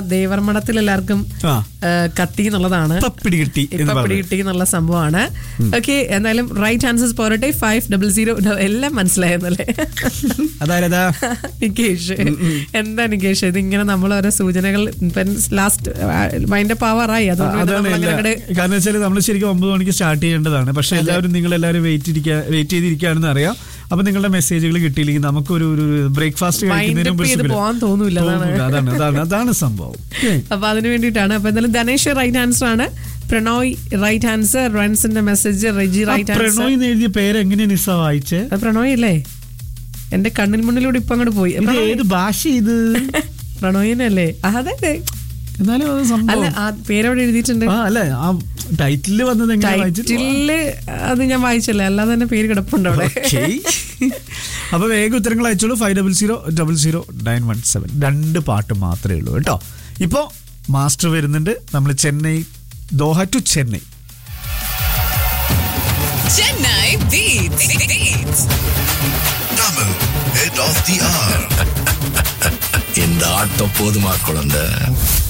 ദേവർമഠത്തിൽ എല്ലാവർക്കും ആ. ആ, കത്തി എന്നുള്ളതാണ് ഇപ്പൊ പിടികിട്ടി എന്ന് ഇപ്പൊ പറഞ്ഞു പിടികിട്ടി എന്നുള്ള സംഭവമാണ് ഓക്കെ എന്തായാലും റൈറ്റ് ആൻസേഴ്സ് പോരട്ടെ ഫൈവ് ഡബിൾ സീറോ എല്ലാം മനസ്സിലായെന്നല്ലേ അതായതാ നികേഷ് എന്താ നികേഷ് ഇതിങ്ങനെ നമ്മൾ ഓരോ സൂചനകൾ ലാസ്റ്റ് മൈൻഡ് പവറായി അതുകൊണ്ട് പിന്നെ അതാണ് നമ്മൾ എല്ലാ- അങ്ങനെ അങ്ങട് കാരണം വെച്ചാൽ നമ്മൾ ശരിക്കും ഒമ്പത് മണിക്ക് സ്റ്റാർട്ട് ചെയ്യേണ്ടതാണ് പക്ഷെ എല്ലാവരും നിങ്ങൾ എല്ലാവരും വെയിറ്റ് വെയിറ്റ് ചെയ്തിരിക്കുകയാണെന്ന് അറിയാം അപ്പൊ നിങ്ങളുടെ മെസ്സേജുകൾ കിട്ടിയില്ലെങ്കിൽ നമുക്കൊരു ഒരു ബ്രേക്ക്ഫാസ്റ്റ് കഴിക്കുന്നതിന് മുമ്പ് Wind up ചെയ്ത് സുഖമില്ല. പോവാൻ തോന്നൂല, അതാണ്. തോന്നൂല. അതാണ് അതാണ് അതാണ് സംഭവം Okay. അപ്പൊ അതിന് വേണ്ടിയിട്ടാണ് അപ്പൊ എന്തായാലും ധനേഷ് റൈറ്റ് ആൻസർ ആണ് പ്രണോയ് റൈറ്റ് ആൻസർ റൺസിന്റെ മെസ്സേജ് റെജി ആ റൈറ്റ് ആൻസർ പ്രണോയ് എന്ന് എഴുതിയ പേര് എങ്ങനെയാ നിസ്സ വായിച്ചേ അത് പ്രണോയ് അല്ലേ എന്റെ കണ്ണിൽ മുന്നിലൂടെ ഇപ്പൊ അങ്ങോട്ട് പോയി ഇത് ഏത് ഭാഷ ഇത് പ്രണോയിനല്ലേ അതെ അതെ എന്നാലും അത് അല്ല സംഭവം ആ പേരവിടെ എഴുതിയിട്ടുണ്ട് ആ അല്ലേ ആ ടൈറ്റില് വന്നത് എങ്ങനെ വായിച്ചിട്ട് ടൈറ്റില് അത് ഞാൻ വായിച്ചല്ലേ അല്ലാതെ തന്നെ പേര് കിടപ്പുണ്ട് അവിടെ Okay. അപ്പൊ വേഗം ഉത്തരങ്ങൾ അയച്ചോളൂ five double zero double zero nine one seven രണ്ട് പാട്ട് മാത്രമേ ഉള്ളൂ കേട്ടോ ഇപ്പോ മാസ്റ്റർ വരുന്നുണ്ട് നമ്മൾ Chennai Doha to Chennai Chennai Beats. Beats. Tamil, head of the hour. இந்த ஆட்டம் போதுமா குழந்தை